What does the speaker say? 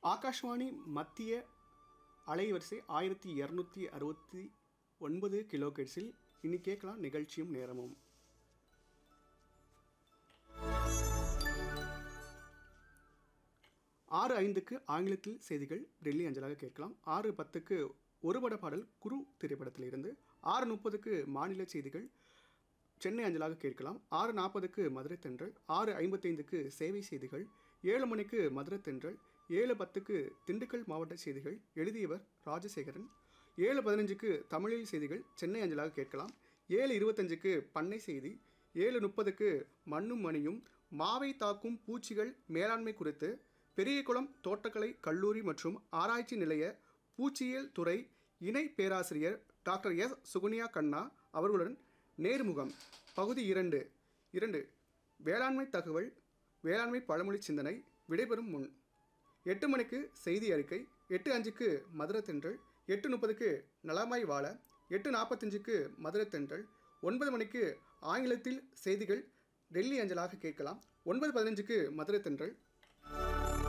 ஆகாஷ்வாணி மத்திய அலைவரிசை ஆயிரத்தி இரநூத்தி அறுபத்தி ஒன்பது கிலோகிட்ஸில் இனி கேட்கலாம் நிகழ்ச்சியும் நேரமும் ஆறு ஐந்துக்கு ஆங்கிலத்தில் செய்திகள் டெல்லி அஞ்சலாக கேட்கலாம் ஆறு பத்துக்கு ஒருபட பாடல் குரு திரைப்படத்திலிருந்து ஆறு முப்பதுக்கு மாநில செய்திகள் சென்னை அஞ்சலாக கேட்கலாம் ஆறு நாற்பதுக்கு மதுரை தென்றல் ஆறு ஐம்பத்தைந்துக்கு சேவை செய்திகள் ஏழு மணிக்கு மதுரை தென்றல் ஏழு பத்துக்கு திண்டுக்கல் மாவட்ட செய்திகள் எழுதியவர் ராஜசேகரன் ஏழு பதினஞ்சுக்கு தமிழில் செய்திகள் சென்னை அஞ்சலாக கேட்கலாம் ஏழு இருபத்தஞ்சுக்கு பண்ணை செய்தி ஏழு முப்பதுக்கு மண்ணும் மணியும் மாவை தாக்கும் பூச்சிகள் மேலாண்மை குறித்து பெரியகுளம் தோட்டக்கலை கல்லூரி மற்றும் ஆராய்ச்சி நிலைய பூச்சியியல் துறை இணை பேராசிரியர் டாக்டர் எஸ் சுகுனியா கண்ணா அவர்களுடன் நேர்முகம் பகுதி இரண்டு இரண்டு வேளாண்மை தகவல் வேளாண்மை பழமொழி சிந்தனை விடைபெறும் முன் எட்டு மணிக்கு செய்தி அறிக்கை எட்டு அஞ்சுக்கு மதுரை தென்றல் எட்டு முப்பதுக்கு நலமாய் வாழ எட்டு நாற்பத்தஞ்சுக்கு மதுரை தென்றல் ஒன்பது மணிக்கு ஆங்கிலத்தில் செய்திகள் டெல்லி அஞ்சலாக கேட்கலாம் ஒன்பது பதினஞ்சுக்கு மதுரை தென்றல்